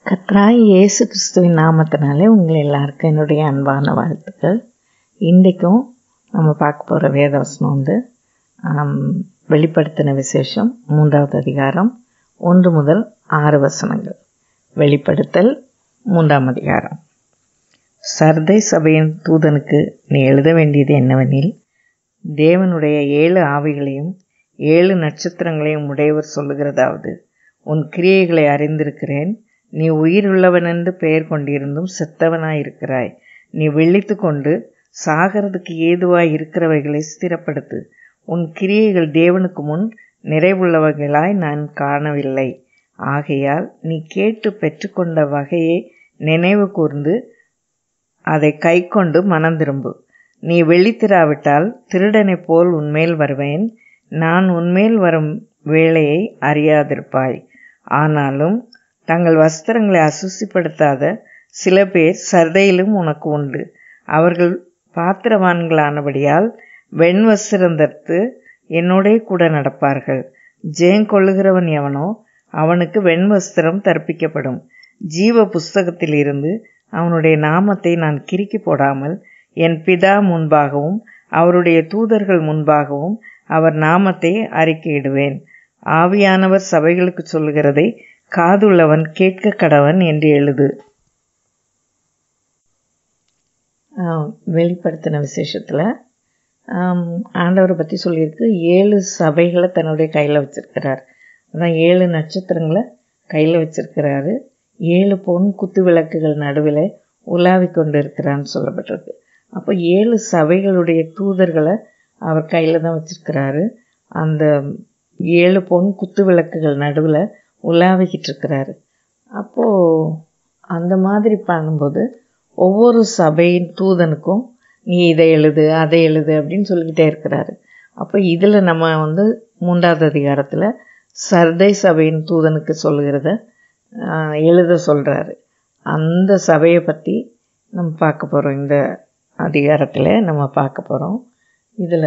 கர்த்தராய் இயேசு கிறிஸ்துவின் நாமத்தினாலே உங்கள் எல்லாருக்கும் என்னுடைய அன்பான வாழ்த்துக்கள் இன்றைக்கும் நம்ம பார்க்க போகிற வேதவசனம் வந்து ஆம், வெளிப்படுத்தின விசேஷம் மூன்றாவது அதிகாரம் ஒன்று முதல் ஆறு வசனங்கள் வெளிப்படுத்தல் மூன்றாம் அதிகாரம் சர்தை சபையின் தூதனுக்கு நீ எழுத வேண்டியது என்னவெனில் தேவனுடைய ஏழு ஆவிகளையும் ஏழு நட்சத்திரங்களையும் உடையவர் சொல்லுகிறதாவது உன் கிரியைகளை அறிந்திருக்கிறேன் நீ உயிருள்ளவன் என்று பெயர் கொண்டிருந்தும் செத்தவனாயிருக்கிறாய் நீ விழித்து கொண்டு சாகிறதுக்கு ஏதுவாய் இருக்கிறவைகளை ஸ்திரப்படுத்து உன் கிரியைகள் தேவனுக்கு முன் நிறைவுள்ளவைகளாய் நான் காணவில்லை ஆகையால் நீ கேட்டு பெற்றுக்கொண்ட வகையை நினைவு கூர்ந்து அதை கைக்கொண்டு மனம் திரும்பு நீ விழித்திராவிட்டால் திருடனைப் போல் உன்மேல் வருவேன் நான் உன்மேல் வரும் வேளையை அறியாதிருப்பாய் ஆனாலும் தங்கள் வஸ்திரங்களை அசுசிப்படுத்தாத சில பேர் சர்தையிலும் உனக்கு உண்டு அவர்கள் பாத்திரவான்களானபடியால் வெண் வஸ்திரம் தரித்து என்னோடே கூட நடப்பார்கள் ஜெயங்கொள்ளுகிறவன் எவனோ அவனுக்கு வெண் வஸ்திரம் தற்பிக்கப்படும் ஜீவ புஸ்தகத்தில் இருந்து அவனுடைய நாமத்தை நான் கிறுக்கி போடாமல் என் பிதா முன்பாகவும் அவருடைய தூதர்கள் முன்பாகவும் அவர் நாமத்தை அறிக்கையிடுவேன் ஆவியானவர் சபைகளுக்கு சொல்லுகிறதை காதுள்ளவன் கேட்க கடவன் என்று எழுது ஆஹ் வெளிப்படுத்தின விசேஷத்தில் ஆண்டவரை பற்றி சொல்லியிருக்கு ஏழு சபைகளை தன்னுடைய கையில் வச்சிருக்கிறார் அதான் ஏழு நட்சத்திரங்களை கையில் வச்சிருக்கிறாரு ஏழு பொன் குத்து விளக்குகள் நடுவில் உலாவி கொண்டு இருக்கிறான்னு சொல்லப்பட்டிருக்கு அப்போ ஏழு சபைகளுடைய தூதர்களை அவர் கையில் தான் வச்சிருக்கிறாரு அந்த ஏழு பொன் குத்து விளக்குகள் நடுவில் உலாவிக்கிட்டு இருக்கிறாரு அப்போது அந்த மாதிரி பண்ணும்போது ஒவ்வொரு சபையின் தூதனுக்கும் நீ இதை எழுது அதை எழுது அப்படின்னு சொல்லிக்கிட்டே இருக்கிறாரு அப்போ இதில் நம்ம வந்து மூன்றாவது அதிகாரத்தில் சர்தை சபையின் தூதனுக்கு சொல்லுகிறத ஆஹ், எழுத சொல்கிறாரு அந்த சபையை பற்றி நம்ம பார்க்க போகிறோம் இந்த அதிகாரத்தில் நம்ம பார்க்க போகிறோம் இதில்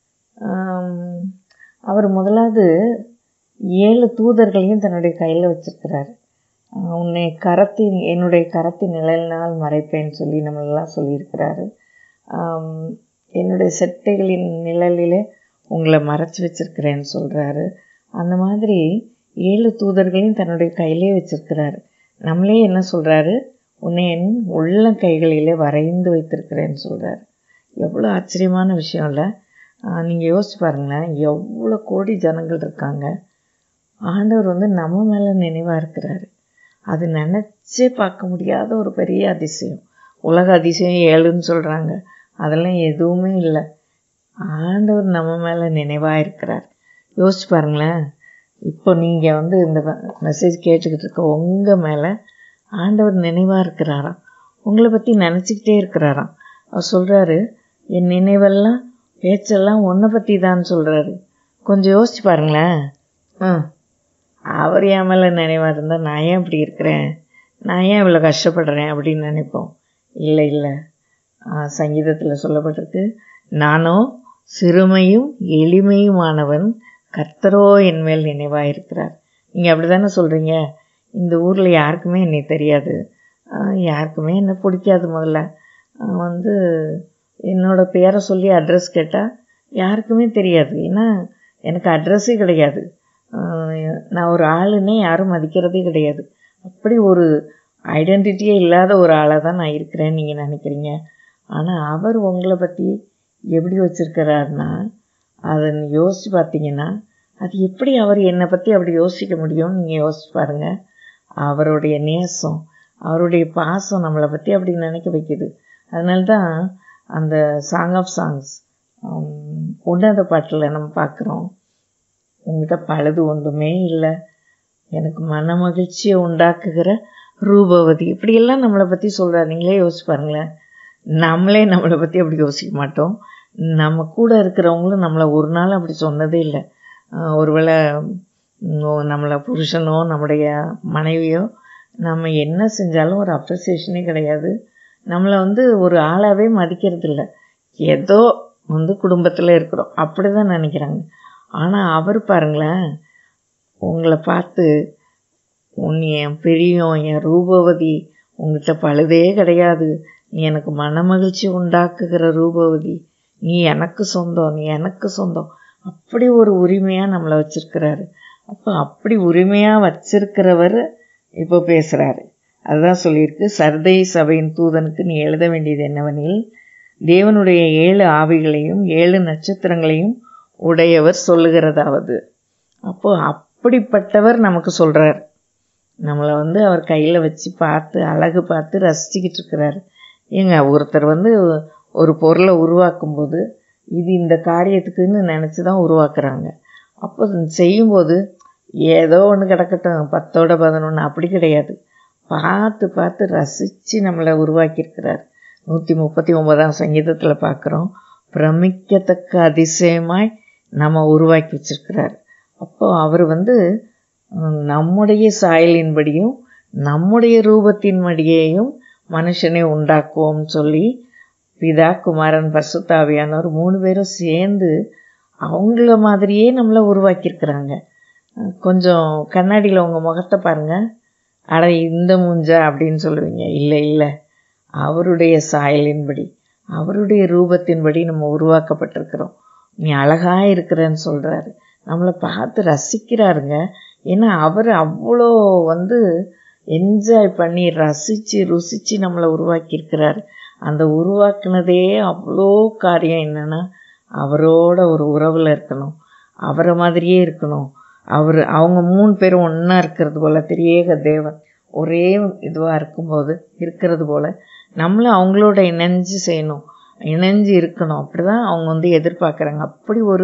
அவர் முதலாவது ஏழு தூதர்களையும் தன்னுடைய கையில் வச்சிருக்கிறாரு ஆஹ் உன்னை கரத்தின் என்னுடைய கரத்தின் நிழலினால் மறைப்பேன்னு சொல்லி நம்மளெல்லாம் சொல்லியிருக்கிறாரு ஆம், என்னுடைய செட்டைகளின் நிழலிலே உங்களை மறைச்சி வச்சிருக்கிறேன்னு சொல்கிறாரு அந்த மாதிரி ஏழு தூதர்களையும் தன்னுடைய கையிலே வச்சிருக்கிறாரு நம்மளே என்ன சொல்கிறாரு உன்னை என் உள்ள கைகளிலே வரைந்து வைத்திருக்கிறேன்னு சொல்கிறாரு எவ்வளோ ஆச்சரியமான விஷயம் இல்லை நீங்கள் யோசிச்சு பாருங்களேன் எவ்வளோ கோடி ஜனங்கள் இருக்காங்க ஆண்டவர் வந்து நம்ம மேலே நினைவாக இருக்கிறாரு அது நினச்சே பார்க்க முடியாத ஒரு பெரிய அதிசயம் உலக அதிசயம் ஏழுன்னு சொல்கிறாங்க அதெல்லாம் எதுவுமே இல்லை ஆண்டவர் நம்ம மேலே நினைவாக இருக்கிறார் யோசிச்சு பாருங்களேன் இப்போ நீங்கள் வந்து இந்த மெசேஜ் கேட்டுக்கிட்டு இருக்க உங்கள் மேலே ஆண்டவர் நினைவாக இருக்கிறாராம் உங்களை பற்றி நினச்சிக்கிட்டே இருக்கிறாராம் அவர் சொல்கிறாரு என் நினைவெல்லாம் பேச்செல்லாம் உன்னை பற்றி தான் சொல்கிறாரு கொஞ்சம் யோசிச்சு பாருங்களேன் ம் அவர் என் மேலே நினைவாக இருந்தால் நான் ஏன் இப்படி இருக்கிறேன் நான் ஏன் இவ்வளோ கஷ்டப்படுறேன் அப்படின்னு நினைப்போம் இல்லை இல்லை சங்கீதத்தில் சொல்லப்பட்டிருக்கு நானோ சிறுமையும் எளிமையுமானவன் கர்த்தரோ என் மேல் நினைவாக இருக்கிறார் நீங்கள் அப்படி தானே சொல்கிறீங்க இந்த ஊரில் யாருக்குமே என்னை தெரியாது ஆஹ் யாருக்குமே என்ன பிடிக்காது முதல்ல ஆஹ் வந்து என்னோட பேரை சொல்லி அட்ரஸ் கேட்டால் யாருக்குமே தெரியாது ஏன்னா எனக்கு அட்ரஸே கிடையாது ஆஹ் நான் ஒரு ஆளுன்னே யாரும் மதிக்கிறதே கிடையாது அப்படி ஒரு ஐடென்டிட்டியே இல்லாத ஒரு ஆளாக தான் நான் இருக்கிறேன்னு நீங்கள் நினைக்கிறீங்க ஆனால் அவர் உங்களை பற்றி எப்படி வச்சுருக்கிறாருன்னா அதை யோசித்து பார்த்தீங்கன்னா அது எப்படி அவர் என்னை பற்றி அப்படி யோசிக்க முடியும்னு நீங்கள் யோசிச்சு பாருங்கள் அவருடைய நேசம் அவருடைய பாசம் நம்மளை பற்றி அப்படி நினைக்க வைக்குது அதனால தான் அந்த சாங் ஆஃப் சாங்ஸ் உன்னத பாட்டில் நம்ம பார்க்குறோம் உங்கள்கிட்ட பழுது ஒன்றுமே இல்லை எனக்கு மன மகிழ்ச்சியை உண்டாக்குகிற ரூபவதி இப்படியெல்லாம் நம்மளை பற்றி சொல்கிறார் நீங்களே யோசிச்சு பாருங்களேன் நம்மளே நம்மளை பற்றி அப்படி யோசிக்க மாட்டோம் நம்ம கூட இருக்கிறவங்களும் நம்மளை ஒரு நாள் அப்படி சொன்னதே இல்லை ஆஹ் ஒருவேளை உம், நம்மளை புருஷனோ நம்முடைய மனைவியோ நம்ம என்ன செஞ்சாலும் ஒரு அப்ரிசியேஷனே கிடையாது நம்மளை வந்து ஒரு ஆளாகவே மதிக்கிறது இல்லை ஏதோ வந்து குடும்பத்தில் இருக்கிறோம் அப்படி தான் நினைக்கிறாங்க ஆனால் அவர் பாருங்களேன் உங்களை பார்த்து உன் என் பிரியம் என் ரூபவதி உங்ககிட்ட பழுதே கிடையாது நீ எனக்கு மனமகிழ்ச்சி உண்டாக்குகிற ரூபவதி நீ எனக்கு சொந்தம் நீ எனக்கு சொந்தம் அப்படி ஒரு உரிமையாக நம்மளை வச்சிருக்கிறாரு அப்போ அப்படி உரிமையாக வச்சிருக்கிறவர் இப்போ பேசுகிறாரு அதுதான் சொல்லியிருக்கு சர்தை சபையின் தூதனுக்கு நீ எழுத வேண்டியது என்னவெனில் தேவனுடைய ஏழு ஆவிகளையும் ஏழு நட்சத்திரங்களையும் உடையவர் சொல்லுகிறதாவது அப்போ அப்படிப்பட்டவர் நமக்கு சொல்கிறார் நம்மளை வந்து அவர் கையில் வச்சு பார்த்து அழகு பார்த்து ரசிச்சுக்கிட்டு இருக்கிறாரு ஏங்க ஒருத்தர் வந்து ஒரு பொருளை உருவாக்கும் போது இது இந்த காரியத்துக்குன்னு நினச்சி தான் உருவாக்குறாங்க அப்போ செய்யும்போது ஏதோ ஒன்று கிடக்கட்டும் பத்தோட பதினொன்று அப்படி கிடையாது பார்த்து பார்த்து ரசித்து நம்மளை உருவாக்கியிருக்கிறார் நூற்றி முப்பத்தி ஒன்பதாம் சங்கீதத்தில் பார்க்குறோம் பிரமிக்கத்தக்க அதிசயமாய் நம்ம உருவாக்கி வச்சிருக்கிறார் அப்போ அவர் வந்து நம்முடைய சாயலின்படியும் நம்முடைய ரூபத்தின்படியேயும் மனுஷனை உண்டாக்குவோம் சொல்லி பிதா குமாரன் பசுத்தாவியானவர் மூணு பேரும் சேர்ந்து அவங்கள மாதிரியே நம்மளை உருவாக்கியிருக்கிறாங்க கொஞ்சம் கண்ணாடியில் உங்கள் முகத்தை பாருங்கள் அட இந்த மூஞ்சா அப்படின்னு சொல்லுவீங்க இல்லை இல்லை அவருடைய சாயலின்படி அவருடைய ரூபத்தின்படி நம்ம உருவாக்கப்பட்டிருக்கிறோம் நீ அழகாக இருக்கிறன்னு சொல்கிறாரு நம்மளை பார்த்து ரசிக்கிறாருங்க ஏன்னா அவர் அவ்வளோ வந்து என்ஜாய் பண்ணி ரசித்து ருசித்து நம்மளை உருவாக்கியிருக்கிறாரு அந்த உருவாக்குனதே அவ்வளோ காரியம் என்னென்னா அவரோட ஒரு உறவில் இருக்கணும் அவரை மாதிரியே இருக்கணும் அவர் அவங்க மூணு பேரும் ஒன்றா இருக்கிறது போல் திரியேக தேவன் ஒரே இதுவாக இருக்கும்போது இருக்கிறது போல் நம்மளும் அவங்களோட இணைஞ்சு செய்யணும் இணைஞ்சு இருக்கணும் அப்படி தான் அவங்க வந்து எதிர்பார்க்குறாங்க அப்படி ஒரு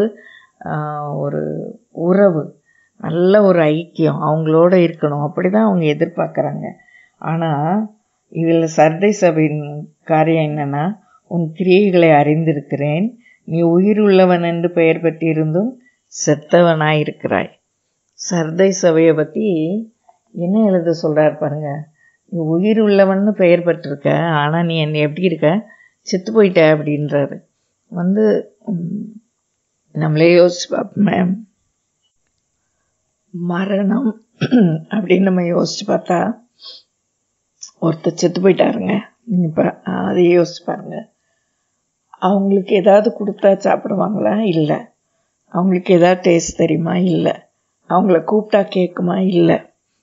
ஒரு உறவு நல்ல ஒரு ஐக்கியம் அவங்களோட இருக்கணும் அப்படி தான் அவங்க எதிர்பார்க்குறாங்க ஆனால் இதில் சர்தை சபையின் காரியம் என்னென்னா உன் கிரியைகளை அறிந்திருக்கிறேன் நீ உயிர் உள்ளவன் என்று பெயர் பெற்றிருந்தும் செத்தவனாய் இருக்கிறாய் சர்தை சபையை பற்றி என்ன எழுத சொல்கிறார் பாருங்க நீ உயிர் உள்ளவன்னு பெயர் பெற்றிருக்க ஆனால் நீ என்ன எப்படி இருக்க செத்து போயிட்ட அப்படின்றாரு வந்து நம்மளே யோசிச்சு பார்ப்போமே மரணம் அப்படின்னு நம்ம யோசிச்சு பார்த்தா ஒருத்தர் செத்து போயிட்டாருங்க இப்போ அதையே யோசிச்சு பாருங்க அவங்களுக்கு ஏதாவது கொடுத்தா சாப்பிடுவாங்களா இல்லை அவங்களுக்கு ஏதாவது டேஸ்ட் தெரியுமா இல்லை அவங்கள கூப்பிட்டா கேட்குமா இல்லை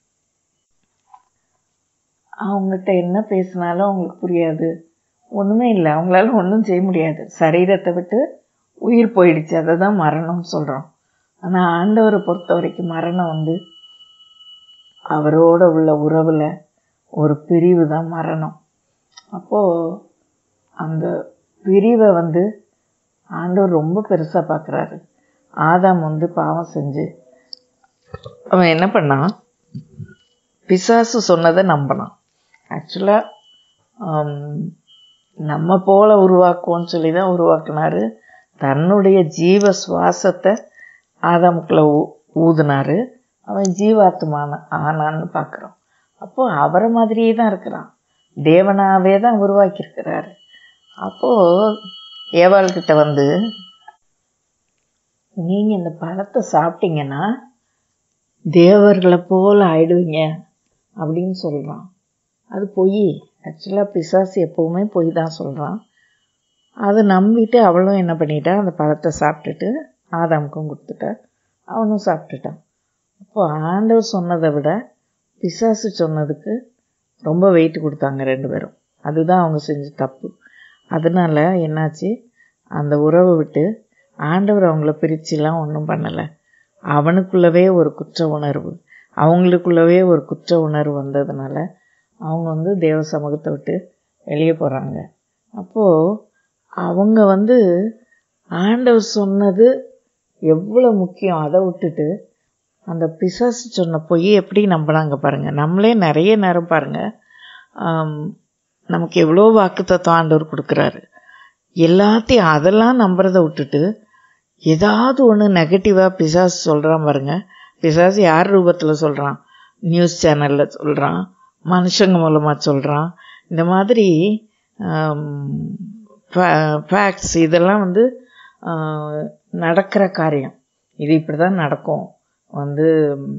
அவங்ககிட்ட என்ன பேசினாலும் அவங்களுக்கு புரியாது ஒன்றுமே இல்லை அவங்களால ஒன்றும் செய்ய முடியாது சரீரத்தை விட்டு உயிர் போயிடுச்சு அதை தான் மரணம்னு சொல்கிறோம் ஆனால் ஆண்டவரை பொறுத்த வரைக்கும் மரணம் வந்து அவரோட உள்ள உறவில் ஒரு பிரிவு தான் மரணம் அப்போது அந்த பிரிவை வந்து ஆண்டவர் ரொம்ப பெருசாக பார்க்குறாரு ஆதாம் வந்து பாவம் செஞ்சு அவன் என்ன பண்ணான் பிசாசு சொன்னதை நம்பினான் ஆக்சுவலாக நம்ம போல உருவாக்குவோன்னு சொல்லி தான் உருவாக்குனாரு தன்னுடைய ஜீவ சுவாசத்தை ஆதாமுக்குள்ளே ஊ ஊதுனாரு அவன் ஜீவாத்மான ஆனான்னு பார்க்குறோம் அப்போது அவரை மாதிரியே தான் இருக்கிறான் தேவனாவே தான் உருவாக்கியிருக்கிறாரு அப்போது ஏவாள்கிட்ட வந்து நீங்கள் இந்த பழத்தை சாப்பிட்டீங்கன்னா தேவர்களை போல் ஆயிடுவீங்க அப்படின்னு சொல்கிறான் அது பொய் ஆக்சுவலாக பிசாசு எப்போவுமே பொய் தான் சொல்கிறான் அதை நம்பிட்டு அவளும் என்ன பண்ணிட்டா அந்த பழத்தை சாப்பிட்டுட்டு ஆதாமுக்கும் கொடுத்துட்டா அவனும் சாப்பிட்டுட்டான் அப்போ ஆண்டவர் சொன்னதை விட பிசாசு சொன்னதுக்கு ரொம்ப வெயிட் கொடுத்தாங்க ரெண்டு பேரும் அதுதான் அவங்க செஞ்ச தப்பு அதனால் என்னாச்சு அந்த உறவை விட்டு ஆண்டவர் அவங்கள பிரிச்சுலாம் ஒன்றும் பண்ணலை அவனுக்குள்ளவே ஒரு குற்ற உணர்வு அவங்களுக்குள்ளவே ஒரு குற்ற உணர்வு வந்ததுனால அவங்க வந்து தேவ சமூகத்தை விட்டு வெளியே போகிறாங்க அப்போது அவங்க வந்து ஆண்டவர் சொன்னது எவ்வளோ முக்கியம் அதை விட்டுட்டு அந்த பிசாசு சொன்ன பொய் எப்படி நம்பினாங்க பாருங்கள் நம்மளே நிறைய நேரம் பாருங்கள் நமக்கு எவ்வளோ வாக்கு தத்துவம் ஆண்டவர் கொடுக்குறாரு எல்லாத்தையும் அதெல்லாம் நம்புறதை விட்டுட்டு ஏதாவது ஒன்று நெகட்டிவாக பிசாசு சொல்கிறான் பாருங்க பிசாசு யார் ரூபத்தில் சொல்கிறான் நியூஸ் சேனலில் சொல்கிறான் மனுஷங்க மூலமாக சொல்கிறான் இந்த மாதிரி ஃபேக்ட்ஸ் இதெல்லாம் வந்து நடக்கிற காரியம் இது இப்படி தான் நடக்கும் வந்து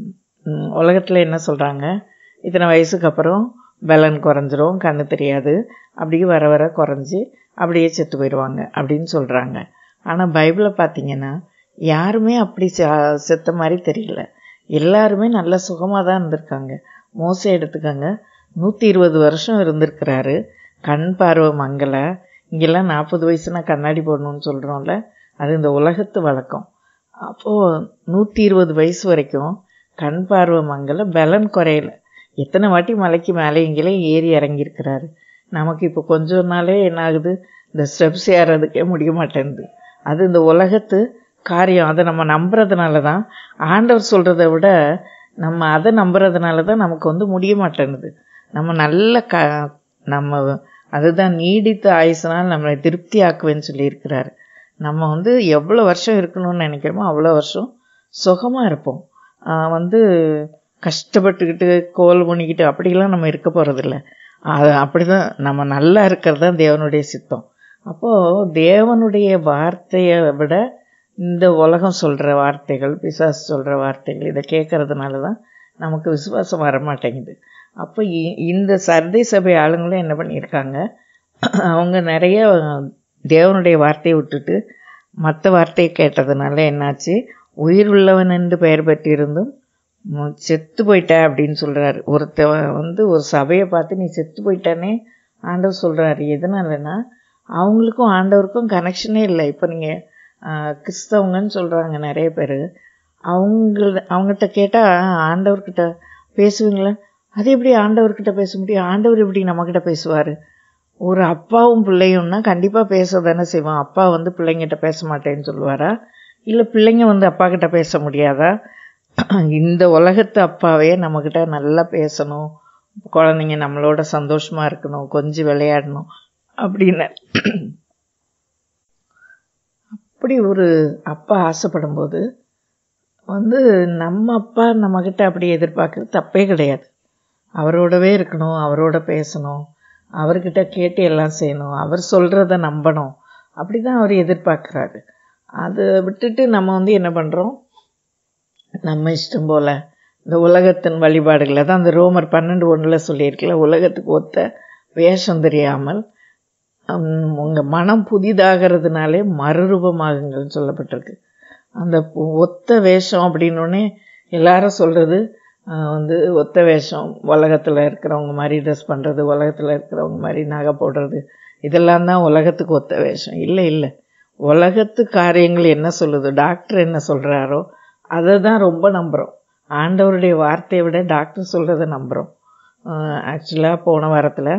உலகத்தில் என்ன சொல்கிறாங்க இத்தனை வயசுக்கு அப்புறம் பலன் குறைஞ்சிரும் கண்ணு தெரியாது அப்படியே வர வர குறைஞ்சி அப்படியே செத்து போயிடுவாங்க அப்படின்னு சொல்கிறாங்க ஆனால் பைபிளை பார்த்தீங்கன்னா யாருமே அப்படி செ- செத்த மாதிரி தெரியல எல்லாருமே நல்ல சுகமாக தான் இருந்திருக்காங்க மோசை எடுத்துக்கோங்க நூற்றி இருபது வருஷம் இருந்திருக்கிறாரு கண் பார்வை மங்கலை இங்கெல்லாம் நாற்பது வயசுனா கண்ணாடி போடணும்னு சொல்கிறோம்ல அது இந்த உலகத்து வழக்கம் அப்போது நூற்றி இருபது வயசு வரைக்கும் கண் பார்வை மங்கலை பலன் குறையல எத்தனை வாட்டி மலைக்கு மேலே இங்கேயும் ஏறி இறங்கியிருக்கிறாரு நமக்கு இப்போ கொஞ்ச நாளே என்ன ஆகுது இந்த ஸ்டெப்ஸ் ஏறதுக்கே முடிய மாட்டேங்குது அது இந்த உலகத்து காரியம் அதை நம்ம நம்புறதுனால தான் ஆண்டவர் சொல்கிறத விட நம்ம அதை நம்புறதுனால தான் நமக்கு வந்து முடிய மாட்டேங்குது நம்ம நல்ல க நம்ம அதுதான் நீடித்த ஆயுசுனால் நம்மளை திருப்தி ஆக்குவேன்னு சொல்லியிருக்கிறாரு நம்ம வந்து எவ்வளோ வருஷம் இருக்கணும்னு நினைக்கிறோமோ அவ்வளோ வருஷம் சுகமாக இருப்போம் ஆஹ் வந்து கஷ்டப்பட்டுக்கிட்டு கோல் பண்ணிக்கிட்டு அப்படிலாம் நம்ம இருக்க போகிறதில்ல அது அப்படி தான் நம்ம நல்லா இருக்கிறது தான் தேவனுடைய சித்தம் அப்போது தேவனுடைய வார்த்தையை விட இந்த உலகம் சொல்கிற வார்த்தைகள் பிசாசு சொல்கிற வார்த்தைகள் இதை கேட்கறதுனால தான் நமக்கு விசுவாசம் வர மாட்டேங்குது அப்போ இ- இந்த சர்தை சபை ஆளுங்களும் என்ன பண்ணியிருக்காங்க அவங்க நிறைய தேவனுடைய வார்த்தையை விட்டுட்டு மற்ற வார்த்தையை கேட்டதுனால என்னாச்சு உயிர் உள்ளவன் என்று பெயர் பெற்றிருந்தும் மு- செத்து போயிட்ட அப்படின்னு சொல்றாரு ஒருத்தவன் வந்து ஒரு சபையை பார்த்து நீ செத்து போயிட்டானே ஆண்டவர் சொல்றாரு எதனாலனா அவங்களுக்கும் ஆண்டவருக்கும் கனெக்ஷனே இல்லை இப்போ நீங்கள் கிறிஸ்தவங்கன்னு சொல்கிறாங்க நிறைய பேர் அவங்க அவங்ககிட்ட கேட்டால் ஆண்டவர்கிட்ட பேசுவீங்களா அது எப்படி ஆண்டவர்கிட்ட பேச முடியும் ஆண்டவர் எப்படி நம்மக்கிட்ட பேசுவார் ஒரு அப்பாவும் பிள்ளையும்னா கண்டிப்பாக பேச தானே செய்வோம் அப்பா வந்து பிள்ளைங்கிட்ட பேச மாட்டேன்னு சொல்லுவாரா இல்லை பிள்ளைங்க வந்து அப்பா கிட்ட பேச முடியாதா இந்த உலகத்து அப்பாவே நம்மக்கிட்ட நல்லா பேசணும் குழந்தைங்க நம்மளோட சந்தோஷமாக இருக்கணும் கொஞ்சம் விளையாடணும் அப்படின்னு அப்படி ஒரு அப்பா ஆசைப்படும்போது வந்து நம்ம அப்பா நம்மக்கிட்ட அப்படி எதிர்பார்க்கறது தப்பே கிடையாது அவரோடவே இருக்கணும் அவரோட பேசணும் அவர்கிட்ட கேட்டு எல்லாம் செய்யணும் அவர் சொல்கிறத நம்பணும் அப்படி தான் அவர் எதிர்பார்க்குறாரு அதை விட்டுட்டு நம்ம வந்து என்ன பண்ணுறோம் நம்ம இஷ்டம் போல் இந்த உலகத்தின் வழிபாடுகளை தான் அந்த ரோமர் பன்னெண்டு ஒன்றில் சொல்லியிருக்கல உலகத்துக்கு ஒத்த வேஷம் தெரியாமல் உங்கள் மனம் புதிதாகிறதுனாலே மறுரூபமாகுங்கள்னு சொல்லப்பட்டிருக்கு அந்த பொ- ஒத்த வேஷம் அப்படின்னோடனே எல்லாரும் சொல்கிறது வந்து ஒத்த வேஷம் உலகத்தில் இருக்கிறவங்க மாதிரி ட்ரெஸ் பண்ணுறது உலகத்தில் இருக்கிறவங்க மாதிரி நகை போடுறது இதெல்லாம் தான் உலகத்துக்கு ஒத்த வேஷம் இல்லை இல்லை உலகத்து காரியங்கள் என்ன சொல்லுது டாக்டர் என்ன சொல்கிறாரோ அதை தான் ரொம்ப நம்புகிறோம் ஆண்டவருடைய வார்த்தையை விட டாக்டர் சொல்கிறத நம்புகிறோம் ஆக்சுவலாக போன வாரத்தில்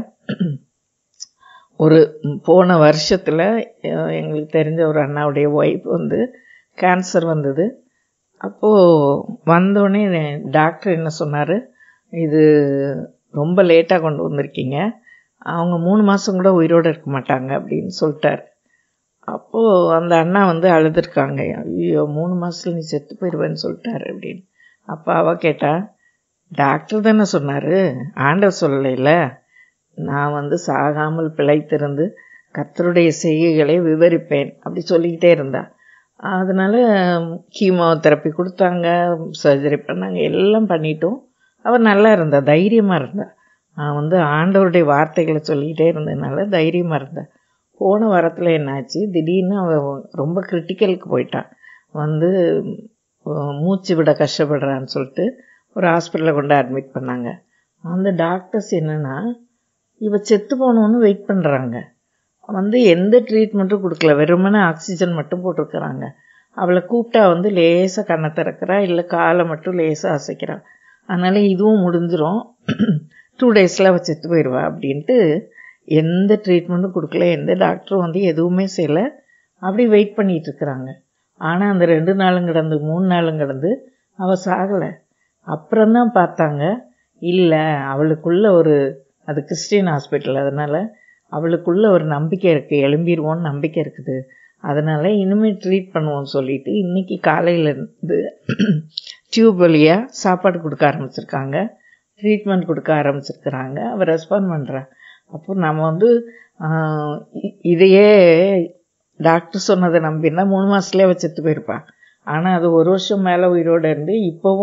ஒரு ம், போன வருஷத்தில் எங்களுக்கு தெரிஞ்ச ஒரு அண்ணாவுடைய ஒய்ஃப் வந்து கேன்சர் வந்தது அப்போது வந்தோடனே டாக்டர் என்ன சொன்னார் இது ரொம்ப லேட்டாக கொண்டு வந்திருக்கீங்க அவங்க மூணு மாதம் கூட உயிரோடு இருக்க மாட்டாங்க அப்படின்னு சொல்லிட்டார் அப்போது அந்த அண்ணா வந்து அழுதுருக்காங்க ஐயோ மூணு மாதத்துல நீ செத்து போயிடுவேன்னு சொல்லிட்டாரு அப்படின்னு அப்போ அவ கேட்டா டாக்டர் தானே சொன்னார் ஆண்டவர் சொல்லலைல நான் வந்து சாகாமல் பிழைத்திருந்து கர்த்தருடைய செய்கைகளை விவரிப்பேன் அப்படி சொல்லிக்கிட்டே இருந்தா அதனால கீமோ தெரப்பி கொடுத்தாங்க சர்ஜரி பண்ணாங்க எல்லாம் பண்ணிட்டோம் அவர் நல்லா இருந்தா தைரியமாக இருந்தா நான் வந்து ஆண்டவருடைய வார்த்தைகளை சொல்லிக்கிட்டே இருந்ததுனால தைரியமாக இருந்தா போன வாரத்தில் என்னாச்சு திடீர்னு அவ ரொம்ப கிரிட்டிக்கலுக்கு போயிட்டான் வந்து அஹ், மூச்சு விட கஷ்டப்படுறான்னு சொல்லிட்டு ஒரு ஹாஸ்பிட்டலில் கொண்டு அட்மிட் பண்ணாங்க அந்த டாக்டர்ஸ் என்னன்னா இவ செத்து போகணுன்னு வெயிட் பண்ணுறாங்க வந்து எந்த ட்ரீட்மெண்ட்டும் கொடுக்கல வெறுமனே ஆக்சிஜன் மட்டும் போட்டிருக்கிறாங்க அவளை கூப்பிட்டா வந்து லேசாக கண்ணை திறக்கிறா இல்லை காலை மட்டும் லேசாக அசைக்கிறா அதனால இதுவும் முடிஞ்சிரும் டூ டேஸில் அவள் செத்து போயிடுவா அப்படின்ட்டு எந்த ட்ரீட்மெண்ட்டும் கொடுக்கல எந்த டாக்டரும் வந்து எதுவுமே செய்யலை அப்படி வெயிட் பண்ணிட்டு இருக்கிறாங்க ஆனால் அந்த ரெண்டு நாளும் கிடந்து மூணு நாளும் கிடந்து அவள் சாகலை அப்புறம்தான் பார்த்தாங்க இல்லை அவளுக்குள்ள ஒரு அது கிறிஸ்டியன் ஹாஸ்பிட்டல் அதனால் அவளுக்குள்ள ஒரு நம்பிக்கை இருக்குது எழும்பிடுவோன்னு நம்பிக்கை இருக்குது அதனால் இனிமேல் ட்ரீட் பண்ணுவோம்னு சொல்லிட்டு இன்னைக்கு காலையிலேருந்து டியூப் வழியாக சாப்பாடு கொடுக்க ஆரம்பிச்சிருக்காங்க ட்ரீட்மெண்ட் கொடுக்க ஆரம்பிச்சிருக்கிறாங்க அவள் ரெஸ்பாண்ட் பண்ணுறா அப்போ நம்ம வந்து ஆஹ், இ- இதையே டாக்டர் சொன்னதை நம்பினா மூணு மாதத்துலேயே அவள் செத்து போயிருப்பா ஆனால் அது ஒரு வருஷம் மேலே உயிரோடு இருந்து இப்போவும்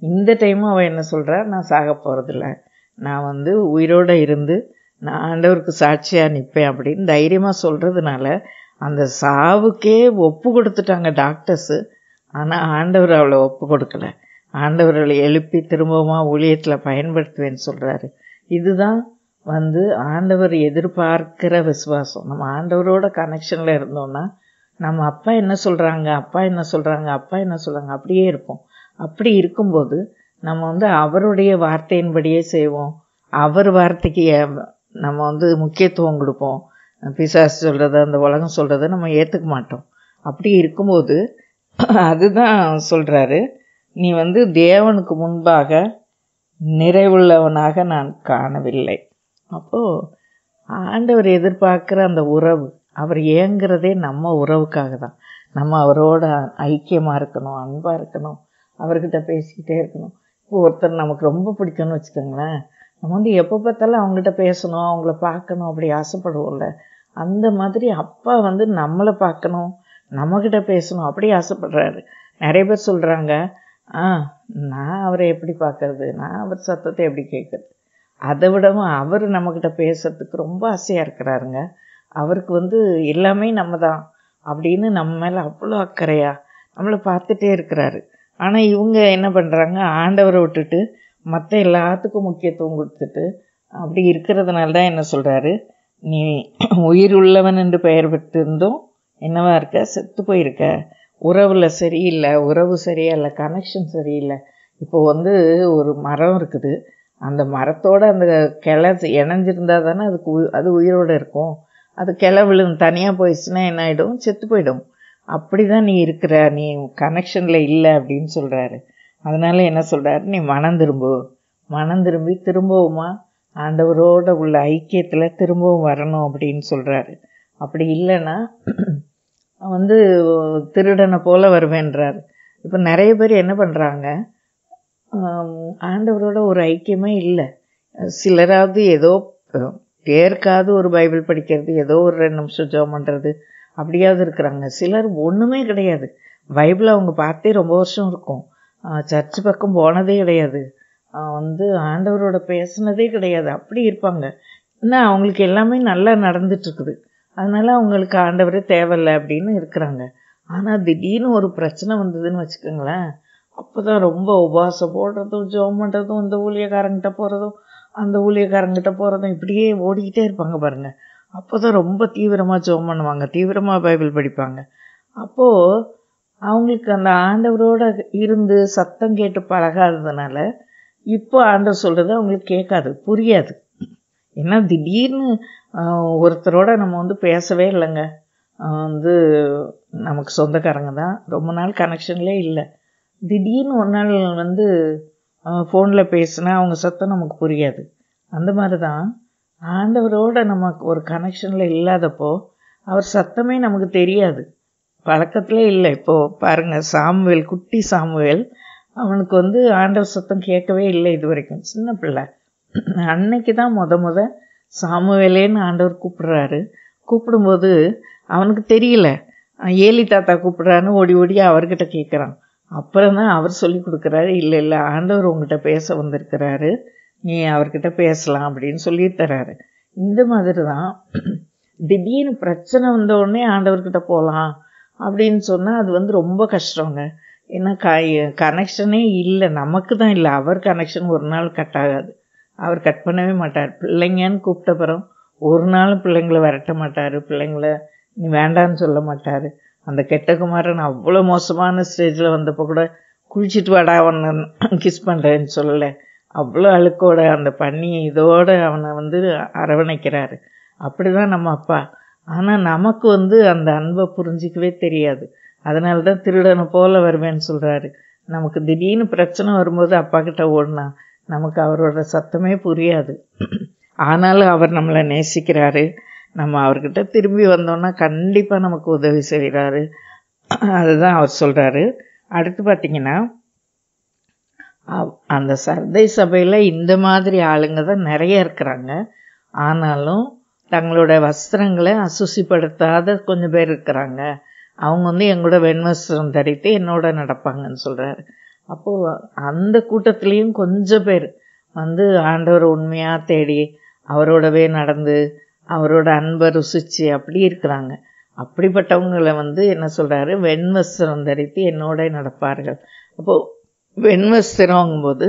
இந்த டைமும் அவள் என்ன சொல்கிறா நான் சாக போகிறதில்ல நான் வந்து உயிரோடு இருந்து நான் ஆண்டவருக்கு சாட்சியாக நிற்பேன் அப்படின்னு தைரியமாக சொல்கிறதுனால அந்த சாவுக்கே ஒப்பு கொடுத்துட்டாங்க டாக்டர்ஸு ஆனால் ஆண்டவர் அவளை ஒப்பு கொடுக்கல ஆண்டவர் அவளை எழுப்பி திரும்பவும் ஊழியத்தில் பயன்படுத்துவேன்னு சொல்கிறாரு இதுதான் வந்து ஆண்டவர் எதிர்பார்க்கிற விசுவாசம் நம்ம ஆண்டவரோட கனெக்ஷனில் இருந்தோம்னா நம்ம அப்பா என்ன சொல்கிறாங்க அப்பா என்ன சொல்கிறாங்க அப்பா என்ன சொல்கிறாங்க அப்படியே இருப்போம் அப்படி இருக்கும்போது நம்ம வந்து அவருடைய வார்த்தையின்படியே செய்வோம் அவர் வார்த்தைக்கு ஏ- நம்ம வந்து முக்கியத்துவம் கொடுப்போம் பிசாசு சொல்கிறத அந்த உலகம் சொல்கிறத நம்ம ஏற்றுக்க மாட்டோம் அப்படி இருக்கும்போது அதுதான் சொல்கிறாரு நீ வந்து தேவனுக்கு முன்பாக நிறைவுள்ளவனாக நான் காணவில்லை அப்போது ஆண்டவர் எதிர்பார்க்குற அந்த உறவு அவர் ஏங்குறதே நம்ம உறவுக்காக தான் நம்ம அவரோட ஐக்கியமாக இருக்கணும் அன்பாக இருக்கணும் அவர்கிட்ட பேசிக்கிட்டே இருக்கணும் இப்போ ஒருத்தர் நமக்கு ரொம்ப பிடிக்கும்னு வச்சுக்கோங்களேன் நம்ம வந்து எப்போ பார்த்தாலும் அவங்ககிட்ட பேசணும் அவங்கள பார்க்கணும் அப்படி ஆசைப்படுவோம்ல அந்த மாதிரி அப்பா வந்து நம்மளை பார்க்கணும் நம்மக்கிட்ட பேசணும் அப்படி ஆசைப்படுறாரு நிறைய பேர் சொல்கிறாங்க ஆ நான் அவரை எப்படி பார்க்கறது நான் அவர் சத்தத்தை எப்படி கேட்கறது அதை விடவும் அவர் நம்மக்கிட்ட பேசுறதுக்கு ரொம்ப ஆசையாக இருக்கிறாருங்க அவருக்கு வந்து எல்லாமே நம்ம தான் அப்படின்னு நம்ம மேலே அவ்வளோ அக்கறையா நம்மளை பார்த்துட்டே இருக்கிறாரு ஆனால் இவங்க என்ன பண்ணுறாங்க ஆண்டவரை விட்டுட்டு மற்ற எல்லாத்துக்கும் முக்கியத்துவம் கொடுத்துட்டு அப்படி இருக்கிறதுனால தான் என்ன சொல்கிறாரு நீ உயிர் உள்ளவன் என்று பெயர் பெற்றிருந்தும் என்னவா இருக்க செத்து போயிருக்க உறவில் சரியில்லை உறவு சரியா இல்லை கனெக்ஷன் சரியில்லை இப்போ வந்து ஒரு மரம் இருக்குது அந்த மரத்தோட அந்த கிளை இணைஞ்சிருந்தா தானே அதுக்கு உயி- அது உயிரோடு இருக்கும் அது கிளை விழுந்து தனியாக போயிடுச்சுன்னா என்ன ஆகிடும் செத்து போயிடும் அப்படி தான் நீ இருக்கிற நீ கனெக்ஷனில் இல்லை அப்படின்னு சொல்கிறாரு அதனால என்ன சொல்கிறாரு நீ மனம் திரும்பு மனம் திரும்பி திரும்பவுமா ஆண்டவரோட உள்ள ஐக்கியத்தில் திரும்பவும் வரணும் அப்படின்னு சொல்கிறாரு அப்படி இல்லைன்னா வந்து திருடனை போல வருவேன்றார் இப்போ நிறைய பேர் என்ன பண்ணுறாங்க ஆண்டவரோட ஒரு ஐக்கியமே இல்லை சிலராவது ஏதோ அஹ், பேருக்காவது ஒரு பைபிள் படிக்கிறது ஏதோ ஒரு ரெண்டு நிமிஷம் ஜெபம் பண்ணுறது அப்படியாவது இருக்கிறாங்க சிலர் ஒன்றுமே கிடையாது பைபிள் அவங்க பார்த்தே ரொம்ப வருஷம் இருக்கும் சர்ச் பக்கம் போனதே கிடையாது ஆஹ் வந்து ஆண்டவரோட பேசுனதே கிடையாது அப்படி இருப்பாங்க இன்னும் அவங்களுக்கு எல்லாமே நல்லா நடந்துட்டு இருக்குது அதனால அவங்களுக்கு ஆண்டவரே தேவையில்லை அப்படின்னு இருக்கிறாங்க ஆனால் திடீர்னு ஒரு பிரச்சனை வந்ததுன்னு வச்சுக்கோங்களேன் அப்போ தான் ரொம்ப உபவாசம் போடுறதும் ஜெபம் பண்ணுறதும் இந்த ஊழியக்காரங்கிட்ட போகிறதும் அந்த ஊழியக்காரங்கிட்ட போகிறதும் இப்படியே ஓடிக்கிட்டே இருப்பாங்க பாருங்க அப்போ தான் ரொம்ப தீவிரமாக ஜெபம் பண்ணுவாங்க தீவிரமாக பைபிள் படிப்பாங்க அப்போது அவங்களுக்கு அந்த ஆண்டவரோட இருந்து சத்தம் கேட்டு பழகாததுனால இப்போ ஆண்டவர் சொல்கிறது அவங்களுக்கு கேட்காது புரியாது ஏன்னா திடீர்னு ஆஹ், ஒருத்தரோட நம்ம வந்து பேசவே இல்லைங்க ஆஹ், வந்து நமக்கு சொந்தக்காரங்க தான் ரொம்ப நாள் கனெக்ஷன்லே இல்லை திடீர்னு ஒரு நாள் வந்து ஃபோனில் பேசினா அவங்க சத்தம் நமக்கு புரியாது அந்த மாதிரி தான் ஆண்டவரோட நமக்கு ஒரு கனெக்ஷனில் இல்லாதப்போ அவர் சத்தமே நமக்கு தெரியாது பழக்கத்திலே இல்லை இப்போது பாருங்கள் சாமுவேல் குட்டி சாமுவேல் அவனுக்கு வந்து ஆண்டவர் சத்தம் கேட்கவே இல்லை இது வரைக்கும் சின்ன பிள்ளை அன்னைக்கு தான் முத முத சாமுவேலேன்னு ஆண்டவர் கூப்பிடுறாரு கூப்பிடும்போது அவனுக்கு தெரியல அஹ் ஏலி தாத்தா கூப்பிடுறான்னு ஓடி ஓடி அவர்கிட்ட கேட்குறான் அப்புறம் தான் அவர் சொல்லி கொடுக்குறாரு இல்லை இல்லை ஆண்டவர் உங்ககிட்ட பேச வந்திருக்கிறாரு நீ அவர்கிட்ட பேசலாம் அப்படின்னு சொல்லி தராரு இந்த மாதிரி தான் திடீர்னு பிரச்சனை வந்த உடனே ஆண்டவர்கிட்ட போகலாம் அப்படின்னு சொன்னால் அது வந்து ரொம்ப கஷ்டங்க ஏன்னா க கனெக்ஷனே இல்லை நமக்கு தான் இல்லை அவர் கனெக்ஷன் ஒரு நாள் கட் ஆகாது அவர் கட் பண்ணவே மாட்டார் பிள்ளைங்கன்னு கூப்பிட்ட பிறகு ஒரு நாளும் பிள்ளைங்கள விரட்ட மாட்டார் பிள்ளைங்கள நீ வேண்டான்னு சொல்ல மாட்டார் அந்த கெட்ட குமாரன் அவ்வளோ மோசமான ஸ்டேஜில் வந்தப்போ கூட குளிச்சுட்டு வாடா அவனை கிஸ் பண்ணுறேன்னு சொல்லலை அவ்வளோ அழுக்கோட அந்த பண்ணி இதோட அவனை வந்து அரவணைக்கிறாரு அப்படிதான் நம்ம அப்பா ஆனால் நமக்கு வந்து அந்த அன்பை புரிஞ்சிக்கவே தெரியாது அதனால தான் திருடனை போல வருவேன்னு சொல்கிறாரு நமக்கு திடீர்னு பிரச்சனை வரும்போது அப்பா கிட்ட ஓடினா நமக்கு அவரோட சத்தமே புரியாது ஆனாலும் அவர் நம்மளை நேசிக்கிறாரு நம்ம அவர்கிட்ட திரும்பி வந்தோம்னா கண்டிப்பாக நமக்கு உதவி செய்கிறாரு அதுதான் அவர் சொல்கிறாரு அடுத்து பார்த்தீங்கன்னா அவ்- அந்த சர்தை சபையில் இந்த மாதிரி ஆளுங்க தான் நிறைய இருக்கிறாங்க ஆனாலும் தங்களோட வஸ்திரங்களை அசுசிப்படுத்தாத கொஞ்சம் பேர் இருக்கிறாங்க அவங்க வந்து எங்களோட வெண்வஸ்திரம் தரித்து என்னோட நடப்பாங்கன்னு சொல்கிறாரு அப்போது அந்த கூட்டத்துலேயும் கொஞ்சம் பேர் வந்து ஆண்டவர் உண்மையாக தேடி அவரோடவே நடந்து அவரோட அன்பை ருசிச்சு அப்படி இருக்கிறாங்க அப்படிப்பட்டவங்களை வந்து என்ன சொல்கிறாரு வெண்வஸ்திரம் தரித்து என்னோட நடப்பார்கள் அப்போது வெண்வஸ்திரங்கும்போது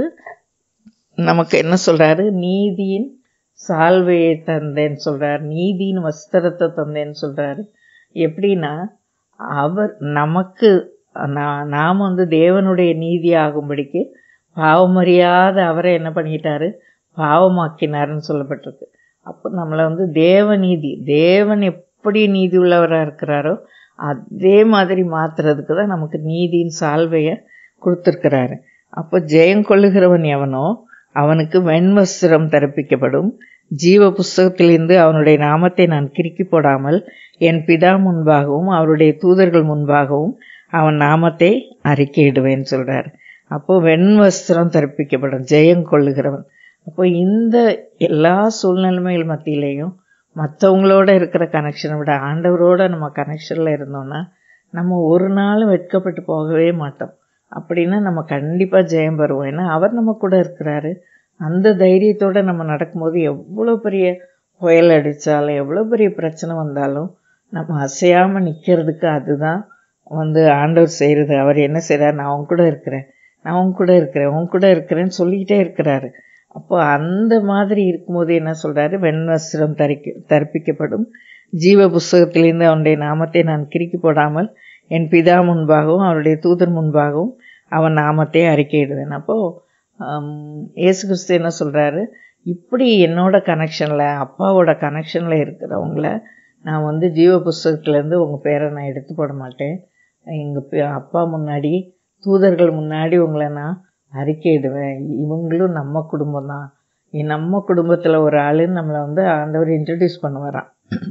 நமக்கு என்ன சொல்கிறாரு நீதியின் சால்வையை தந்தேன்னு சொல்கிறார் நீதியின் வஸ்திரத்தை தந்தேன்னு சொல்கிறாரு எப்படின்னா அவர் நமக்கு நா- நாம் வந்து தேவனுடைய நீதி ஆகும்படிக்கு பாவமறியாத அவரை என்ன பண்ணிட்டாரு பாவமாக்கினாருன்னு சொல்லப்பட்டிருக்கு அப்போ நம்மளை வந்து தேவநீதி தேவன் எப்படி நீதி உள்ளவராக இருக்கிறாரோ அதே மாதிரி மாத்துறதுக்கு தான் நமக்கு நீதியின் சால்வையை கொடுத்துருக்கிறாரு அப்போ ஜெயம் கொள்ளுகிறவன் எவனோ அவனுக்கு வெண்வஸ்திரம் தரப்பிக்கப்படும் ஜீவ புஸ்தகத்திலிருந்து அவனுடைய நாமத்தை நான் கிறுக்கி போடாமல் என் பிதா முன்பாகவும் அவருடைய தூதர்கள் முன்பாகவும் அவன் நாமத்தை அறிக்கையிடுவேன்னு சொல்றார் அப்போ வெண்வஸ்திரம் தரப்பிக்கப்படும் ஜெயம் கொள்ளுகிறவன் அப்போ இந்த எல்லா சூழ்நிலைமைகள் மத்தியிலையும் மற்றவங்களோட இருக்கிற கனெக்ஷனை விட ஆண்டவரோட நம்ம கனெக்ஷனில் இருந்தோம்னா நம்ம ஒரு நாள் வெட்கப்பட்டு போகவே மாட்டோம் அப்படின்னா நம்ம கண்டிப்பாக ஜெயம் பெறுவோம் ஏன்னா அவர் நம்ம கூட இருக்கிறாரு அந்த தைரியத்தோட நம்ம நடக்கும்போது எவ்வளோ பெரிய புயல் அடித்தாலும் எவ்வளோ பெரிய பிரச்சனை வந்தாலும் நம்ம அசையாமல் நிற்கிறதுக்கு அதுதான் வந்து ஆண்டவர் செய்கிறது அவர் என்ன செய்கிறார் நான் உன் கூட இருக்கிறேன் நான் உன் கூட இருக்கிறேன் உன் கூட இருக்கிறேன்னு சொல்லிக்கிட்டே இருக்கிறாரு அப்போ அந்த மாதிரி இருக்கும்போது என்ன சொல்கிறாரு வெண்வஸ்திரம் தரிக்க தரிப்பிக்கப்படும் ஜீவ புஸ்தகத்திலிருந்து அவனுடைய நாமத்தை நான் கிறுக்கி போடாமல் என் பிதா முன்பாகவும் அவருடைய தூதர் முன்பாகவும் அவன் நாமத்தை அறிக்கையிடுவேன் அப்போது இயேசு கிறிஸ்து என்ன சொல்கிறாரு இப்படி என்னோட கனெக்ஷனில் அப்பாவோட கனெக்ஷனில் இருக்கிறவங்கள நான் வந்து ஜீவ புஸ்தகத்துலேருந்து உங்கள் பேரை நான் எடுத்து போட மாட்டேன் எங்கள் அப்பா முன்னாடி தூதர்கள் முன்னாடி உங்களை நான் அறிக்கையிடுவேன் இவங்களும் நம்ம குடும்பம் தான் நம்ம குடும்பத்தில் ஒரு ஆளுன்னு நம்மளை வந்து ஆண்டவர் இன்ட்ரடியூஸ் பண்ணுவாராம்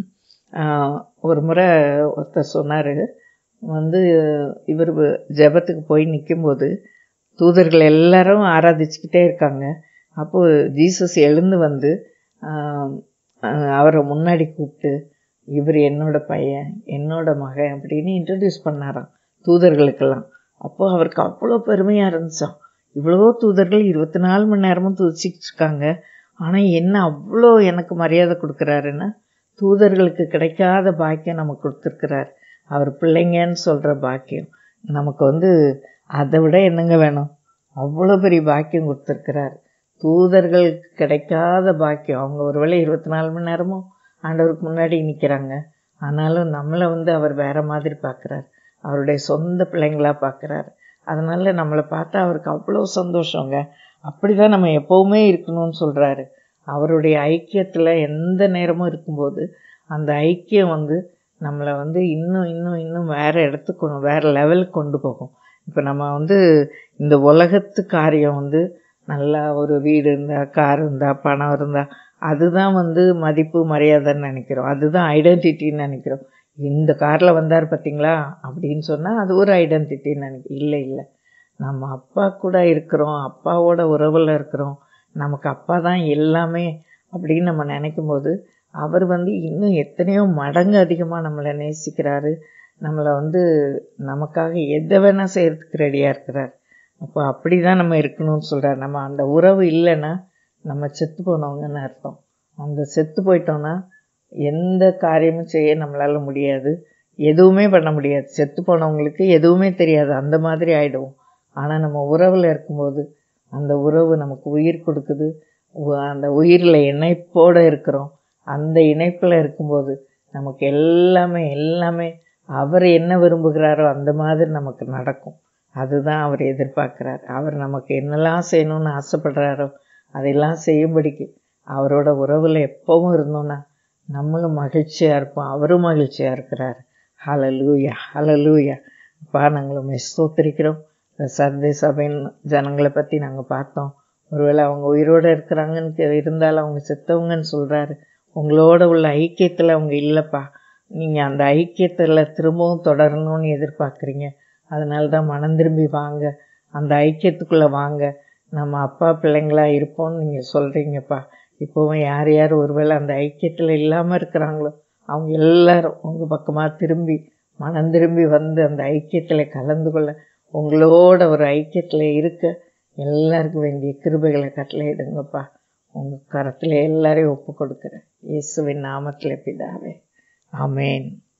ஆஹ் ஒரு முறை ஒருத்தர் சொன்னார் வந்து இவர் ஜெபத்துக்கு போய் நிக்கும்போது தூதர்கள் எல்லாரும் ஆராதிச்சுக்கிட்டே இருக்காங்க அப்போது ஜீசஸ் எழுந்து வந்து ஆஹ் ஆஹ் அவரை முன்னாடி கூப்பிட்டு இவர் என்னோட பையன் என்னோட மகன் அப்படின்னு இன்ட்ரடியூஸ் பண்ணாராம் தூதர்களுக்கெல்லாம் அப்போ அவருக்கு அவ்வளோ பெருமையாக இருந்துச்சாம் இவ்வளோ தூதர்கள் இருபத்தி நாலு மணி நேரமும் துதிச்சிக்கிட்டு இருக்காங்க ஆனால் என்ன அவ்வளோ எனக்கு மரியாதை கொடுக்குறாருன்னா தூதர்களுக்கு கிடைக்காத பாக்கியம் நமக்கு கொடுத்துருக்கிறார் அவர் பிள்ளைங்கன்னு சொல்கிற பாக்கியம் நமக்கு வந்து அதை விட என்னங்க வேணும் அவ்வளோ பெரிய பாக்கியம் கொடுத்துருக்கிறார் தூதர்களுக்கு கிடைக்காத பாக்கியம் அவங்க ஒருவேளை இருபத்தி நாலு மணி நேரமும் ஆண்டவருக்கு முன்னாடி நிற்கிறாங்க ஆனாலும் நம்மளை வந்து அவர் வேற மாதிரி பார்க்குறார் அவருடைய சொந்த பிள்ளைங்களா பார்க்குறாரு அதனால நம்மளை பார்த்தா அவருக்கு அவ்வளோ சந்தோஷங்க அப்படி தான் நம்ம எப்போவுமே இருக்கணும்னு சொல்கிறாரு அவருடைய ஐக்கியத்தில் எந்த நேரமும் இருக்கும்போது அந்த ஐக்கியம் வந்து நம்மளை வந்து இன்னும் இன்னும் இன்னும் வேறு இடத்துக்கு கொண்டு வேறு லெவலுக்கு கொண்டு போகும் இப்போ நம்ம வந்து இந்த உலகத்து காரியம் வந்து நல்லா ஒரு வீடு இருந்தால் கார் இருந்தால் பணம் இருந்தால் அதுதான் வந்து மதிப்பு மரியாதைன்னு நினைக்கிறோம் அதுதான் ஐடென்டிட்டின்னு நினைக்கிறோம் இந்த காரில் வந்தார் பார்த்தீங்களா அப்படின்னு சொன்னால் அது ஒரு ஐடென்டிட்டின்னு நினைக்க இல்லை இல்லை நம்ம அப்பா கூட இருக்கிறோம் அப்பாவோட உறவில் இருக்கிறோம் நமக்கு அப்பா தான் எல்லாமே அப்படின்னு நம்ம நினைக்கும் போது அவர் வந்து இன்னும் எத்தனையோ மடங்கு அதிகமாக நம்மளை நேசிக்கிறாரு நம்மளை வந்து நமக்காக எதை வேணால் செய்கிறதுக்கு ரெடியாக இருக்கிறார் அப்போ அப்படி தான் நம்ம இருக்கணும்னு சொல்கிறார் நம்ம அந்த உறவு இல்லைன்னா நம்ம செத்து போனவங்கன்னு அர்த்தம் அந்த செத்து போயிட்டோன்னா எந்த காரியமும் செய்ய நம்மளால் முடியாது எதுவுமே பண்ண முடியாது செத்து போனவங்களுக்கு எதுவுமே தெரியாது அந்த மாதிரி ஆகிடுவோம் ஆனால் நம்ம உறவில் இருக்கும்போது அந்த உறவு நமக்கு உயிர் கொடுக்குது உ- அந்த உயிரில் இணைப்போடு இருக்கிறோம் அந்த இணைப்பில் இருக்கும்போது நமக்கு எல்லாமே எல்லாமே அவர் என்ன விரும்புகிறாரோ அந்த மாதிரி நமக்கு நடக்கும் அதுதான் அவர் எதிர்பார்க்குறார் அவர் நமக்கு என்னெல்லாம் செய்யணும்னு ஆசைப்படுறாரோ அதெல்லாம் செய்யும்படிக்கு அவரோட உறவில் எப்பவும் இருந்தோம்னா நம்மளும் மகிழ்ச்சியாக இருப்போம் அவரும் மகிழ்ச்சியாக இருக்கிறார் ஹalleluya ஹalleluya அப்பா நாங்கள் உண்மை ஸ்தோத்திரிக்கிறோம் இந்த சர்தை சபையின் ஜனங்களை பற்றி நாங்கள் பார்த்தோம் ஒருவேளை அவங்க உயிரோடு இருக்கிறாங்கன்னு தெ- இருந்தாலும் அவங்க செத்தவங்கன்னு சொல்கிறாரு உங்களோட உள்ள ஐக்கியத்தில் அவங்க இல்லைப்பா நீங்கள் அந்த ஐக்கியத்தில் திரும்பவும் தொடரணும்னு எதிர்பார்க்குறீங்க அதனால தான் மனம் திரும்பி வாங்க அந்த ஐக்கியத்துக்குள்ளே வாங்க நம்ம அப்பா பிள்ளைங்களா இருப்போம்னு நீங்கள் சொல்கிறீங்கப்பா இப்போவும் யார் யார் ஒருவேளை அந்த ஐக்கியத்தில் இல்லாமல் இருக்கிறாங்களோ அவங்க எல்லாரும் உங்கள் பக்கமாக திரும்பி மனம் திரும்பி வந்து அந்த ஐக்கியத்தில் கலந்து கொள்ள உங்களோட ஒரு ஐக்கியத்தில் இருக்க எல்லாருக்கும் வேண்டிய கிருபைகளை கட்டளையிடுங்கப்பா உங்கள் கரத்தில் எல்லாரையும் ஒப்பு கொடுக்குறேன் இயேசுவின் நாமத்தில் பிதாவே ஆமேன்